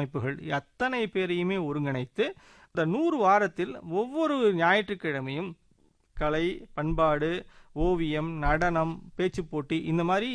அமைப்புகள் அத்தனை பேரையுமே ஒருங்கிணைத்து இந்த நூறு வாரத்தில் ஒவ்வொரு ஞாயிற்றுக்கிழமையும் கலை பண்பாடு ஓவியம் நடனம் பேச்சுப் போட்டி இந்த மாதிரி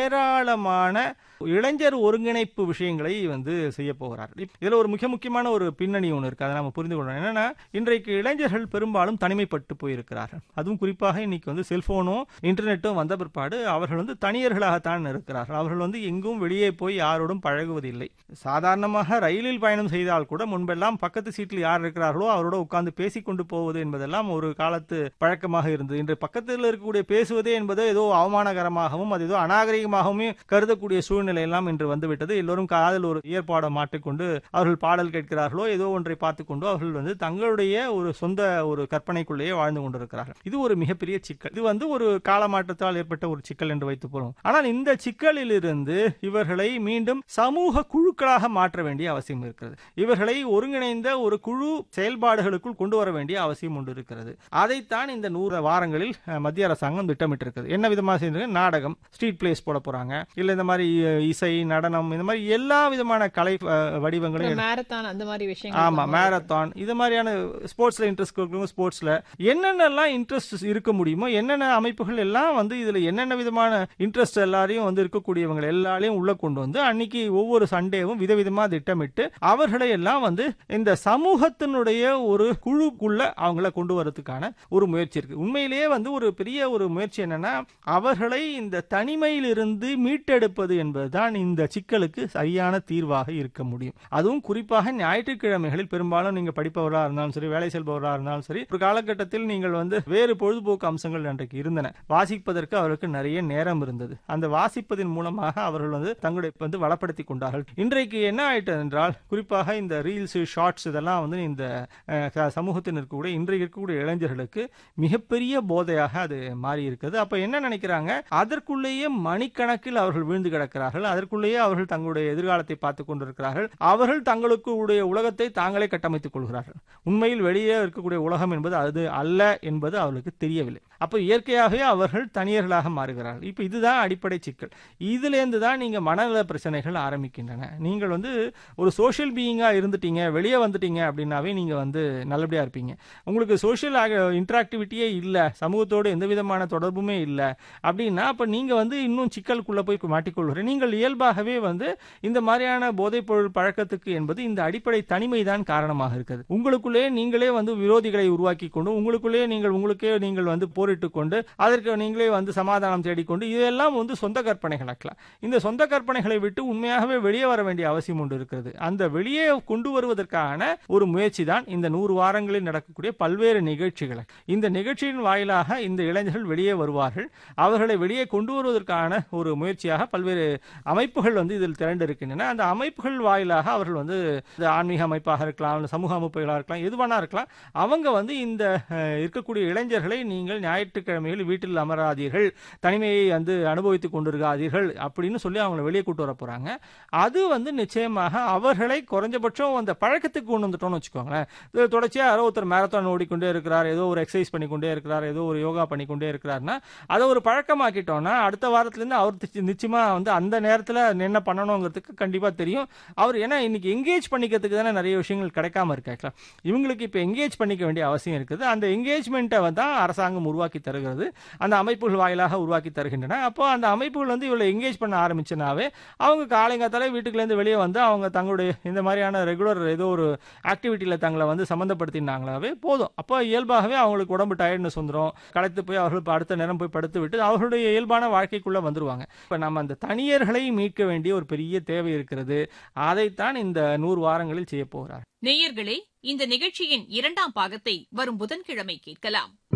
ஏராளமான இளைஞர் ஒருங்கிணைப்பு விஷயங்களை வந்து செய்ய போகிறார் இப்- இதுல ஒரு மிக முக்கியமான ஒரு பின்னணி ஒன்று இருக்கு அதை நம்ம புரிந்து கொள்ளணும் என்னன்னா இன்றைக்கு இளைஞர்கள் பெரும்பாலும் தனிமைப்பட்டு போயிருக்கிறார்கள் அதுவும் குறிப்பாக இன்னைக்கு வந்து செல்போனும் இன்டர்நெட்டும் வந்த பிற்பாடு அவர்கள் வந்து தனியர்களாகத்தான் இருக்கிறார்கள் அவர்கள் வந்து எங்கும் வெளியே போய் யாரோடும் பழகுவதில்லை சாதாரணமாக ரயிலில் பயணம் செய்தால் கூட முன்பெல்லாம் பக்கத்து சீட்டில் யார் இருக்கிறார்களோ அவரோட உட்கார்ந்து பேசிக்கொண்டு போவது என்பதெல்லாம் ஒரு காலத்து பழக்கமாக இருந்தது இன்று பக்கத்தில் இருக்கக்கூடிய பேசுவதே என்பது ஏதோ அவமானகரமாகவும் அது ஏதோ அநாகரிகமாகவும் கருதக்கூடிய சூழ்நிலை எல்லாம் இன்று வந்துவிட்டது எல்லோரும் காதில் ஒரு ஏற்பாடை மாட்டிக்கொண்டு அவர்கள் பாடல் கேட்கிறார்களோ ஏதோ ஒன்றை பார்த்துக்கொண்டு அவர்கள் வந்து தங்களுடைய ஒரு சொந்த ஒரு கற்பனைக்குள்ளேயே வாழ்ந்து கொண்டிருக்கிறார்கள் இது ஒரு மிகப்பெரிய சிக்கல் இது வந்து ஒரு காலமாற்றத்தால் ஏற்பட்ட ஒரு சிக்கல் என்று வைத்துக் போறோம் ஆனால் இந்த சிக்கலிலிருந்து இவர்களை மீண்டும் சமூக குழுக்களாக மாற்ற வேண்டிய அவசியம் இருக்கிறது இவர்களை ஒருங்கிணைந்த ஒரு குழு செயல்பாடுகளுக்குள் கொண்டு வர வேண்டிய அவசியம் ஒன்று இருக்கிறது அதைத்தான் இந்த நூறு வாரங்களில் அஹ், மத்திய அரசாங்கம் திட்டமிட்டிருக்கிறது என்ன விதமாக செய்யறது நாடகம் ஸ்ட்ரீட் பிளேஸ் போட போறாங்க இல்ல இந்த மாதிரி அஹ், இசை நடனம் இந்த மாதிரி எல்லா விதமான கலை அஹ், வடிவங்களையும் மேரத்தான் அந்த மாதிரி விஷயங்கள் ஆமா மேரத்தான் இது மாதிரியான ஸ்போர்ட்ஸ்ல இன்ட்ரெஸ்ட் இருக்கிறவங்க ஸ்போர்ட்ஸ்ல என்னென்னலாம் இன்ட்ரெஸ்ட் இருக்க முடியுமோ என்னென்ன அமைப்புகள் எல்லாம் வந்து இதுல என்னென்ன விதமான இன்ட்ரெஸ்ட் எல்லாரையும் வந்து இருக்கக்கூடியவங்க எல்லாரையும் உள்ள கொண்டு வந்து அன்னைக்கு ஒவ்வொரு சண்டேவும் விதவிதமா திட்டமிட்டு அவர்களை எல்லாம் வந்து இந்த சமூகத்தினுடைய ஒரு குழுக்குள்ள அவங்கள கொண்டு வரதுக்கான ஒரு முயற்சி இருக்கு உண்மையிலேயே வந்து ஒரு பெரிய ஒரு முயற்சி என்னன்னா அவர்களை இந்த தனிமையிலிருந்து மீட்டெடுப்பது என்பதுதான் இந்த சிக்கலுக்கு சரியான தீர்வாக இருக்க முடியும் அதுவும் குறிப்பாக ஞாயிற்றுக்கிழமைகளில் பெரும்பாலும் நீங்க படிப்பவராக இருந்தாலும் சரி வேலை செல்பவராக இருந்தாலும் சரி ஒரு காலகட்டத்தில் நீங்கள் வந்து வேறு பொழுதுபோக்கு அம்சங்கள் அன்றைக்கு இருந்தன வாசிப்பதற்கு அவருக்கு நிறைய நேரம் இருந்தது அந்த வாசிப்பதின் மூலமாக அவர்கள் வந்து தங்களுடைய வந்து வளப்படுத்தி கொண்டார்கள் இன்றைக்கு என்ன ஆயிட்டது என்றால் குறிப்பாக இந்த ரீல்ஸ் ஷார்ட்ஸ் இதெல்லாம் வந்து இந்த அஹ், க- சமூகத்தில் இருக்கக்கூடிய இன்றைக்கு இருக்கக்கூடிய இளைஞர்களுக்கு மிகப்பெரிய போதையாக அது மாறி இருக்குது அப்ப என்ன நினைக்கிறாங்க அதற்குள்ளேயே மணிக்கணக்கில் அவர்கள் வீழ்ந்து கிடக்கிறார்கள் அதற்குள்ளேயே அவர்கள் தங்களுடைய எதிர்காலத்தை பார்த்து கொண்டிருக்கிறார்கள் அவர்கள் தங்களுக்கு உடைய உலகத்தை தாங்களே கட்டமைத்துக் கொள்கிறார்கள் உண்மையில் வெளியே இருக்கக்கூடிய உலகம் என்பது அது அல்ல என்பது அவர்களுக்கு தெரியவில்லை அப்போ இயற்கையாகவே அவர்கள் தனியர்களாக மாறுகிறார்கள் இப்போ இதுதான் அடிப்படை சிக்கல் இதுலேருந்து தான் நீங்க மனநல பிரச்சனைகள் ஆரம்பிக்கின்றன நீங்கள் வந்து ஒரு சோஷியல் பீயிங்கா இருந்துட்டீங்க வெளியே வந்துட்டீங்க அப்படின்னாவே நீங்க வந்து நல்லபடியா இருப்பீங்க உங்களுக்கு சோஷியல் இன்டராக்டிவிட்டியே இல்லை சமூகத்தோடு எந்த விதமான தொடர்புமே இல்லை அப்படின்னா அப்ப நீங்க வந்து இன்னும் சிக்கலுக்குள்ள போய் மாட்டிக்கொள்கிறேன் நீங்கள் இயல்பாகவே வந்து இந்த மாதிரியான போதைப் பொருள் பழக்கத்துக்கு என்பது இந்த அடிப்படை தனிமை தான் காரணமாக இருக்குது உங்களுக்குள்ளே நீங்களே வந்து விரோதிகளை உருவாக்கி கொண்டு உங்களுக்குள்ளே நீங்கள் உங்களுக்கே நீங்கள் வந்து போரிட்டு கொண்டு அதற்கு நீங்களே வந்து சமாதானம் தேடிக்கொண்டு இதெல்லாம் வந்து சொந்த கற்பனைகள் ஆக்கலாம் இந்த சொந்த கற்பனைகளை விட்டு உண்மையாகவே வெளியே வர வேண்டிய அவசியம் ஒன்று இருக்கிறது அந்த வெளியே கொண்டு வருவதற்கான ஒரு முயற்சி தான் இந்த நூறு வாரங்களில் நடக்கக்கூடிய பல்வேறு நிகழ்ச்சிகள் இந்த நிகழ்ச்சியின் வாயிலாக இந்த இளைஞர்கள் வெளியே வருவார்கள் அவர்களை வெளியே கொண்டு வருவதற்கான ஒரு முயற்சியாக பல்வேறு அமைப்புகள் வந்து இதில் திரண்டு இருக்கின்றன அந்த அமைப்புகள் வாயிலாக அவர்கள் வந்து இது ஆன்மீக அமைப்பாக இருக்கலாம் இல்ல சமூக அமைப்புகளாக இருக்கலாம் எதுவானா இருக்கலாம் அவங்க வந்து இந்த அஹ், இருக்கக்கூடிய இளைஞர்களை நீங்கள் ஞாயிற்றுக்கிழமையில் வீட்டில் அமராதீர்கள் தனிமையை வந்து அனுபவித்துக் கொண்டிருக்காதீர்கள் அப்படின்னு சொல்லி அவங்களை வெளியே கூட்டு வர போறாங்க அது வந்து நிச்சயமாக அவர்களை குறைஞ்சபட்சம் அந்த பழக்கத்துக்கு கொண்டு வந்துட்டோம்னு வச்சுக்கோங்களேன் இது தொடர்ச்சியா யாரோ ஒருத்தர் மேரத்தான் ஓடிக்கொண்டே இருக்கிறார் ஏதோ ஒரு எக்ஸசைஸ் பண்ணிக்கொண்டே இருக்கிறார் ஏதோ ஒரு யோகா பண்ணிக்கொண்டே இருக்கிறாருன்னா அதை ஒரு பழக்கமாக்கிட்டோம்னா அடுத்த வாரத்துல இருந்து அவர் தி- நிச்சயமா வந்து அந்த நேரத்துல என்ன பண்ணணுங்கிறதுக்கு கண்டிப்பா தெரியும் அவர் ஏன்னா இன்னைக்கு எங்கேஜ் பண்ணிக்கிறதுக்கு தானே நிறைய விஷயங்கள் கிடைக்காம இருக்கு actually. இவங்களுக்கு இப்ப எங்கேஜ் பண்ணிக்க வேண்டிய அவசியம் இருக்குது அந்த எங்கேஜ்மெண்ட்டை தான் அரசாங்கம் உருவாக்கி தருகிறது அந்த அமைப்புகள் வாயிலாக உருவாக்கி தருகின்றன அப்போ அந்த அமைப்புகள் வந்து இவளை எங்கேஜ் பண்ண ஆரம்பிச்சனாவே அவங்க காலைங்காத்தாலே வீட்டுக்குலேருந்து வெளியே வந்து அவங்க தங்களுடைய இந்த மாதிரியான ரெகுலர் ஏதோ ஒரு ஆக்டிவிட்டியில் தங்களை வந்து சம்மந்தப்படுத்தினாங்களாவே போதும் அப்போ இயல்பாகவே அவங்களுக்கு உடம்பு டயர்ட்னஸ் வந்துடும் களைத்து போய் அவர்கள் இப்ப அடுத்த நேரம் போய் படுத்து விட்டு அவர்களுடைய இயல்பான வாழ்க்கைக்குள்ள வந்துருவாங்க இப்போ நம்ம அந்த தனியர்களை மீட்க வேண்டிய ஒரு பெரிய தேவை இருக்கிறது அதைத்தான் இந்த நூறு வாரங்களில் செய்ய போகிறார் நேயர்களே இந்த நிகழ்ச்சியின் இரண்டாம் பாகத்தை வரும் புதன்கிழமை கேட்கலாம்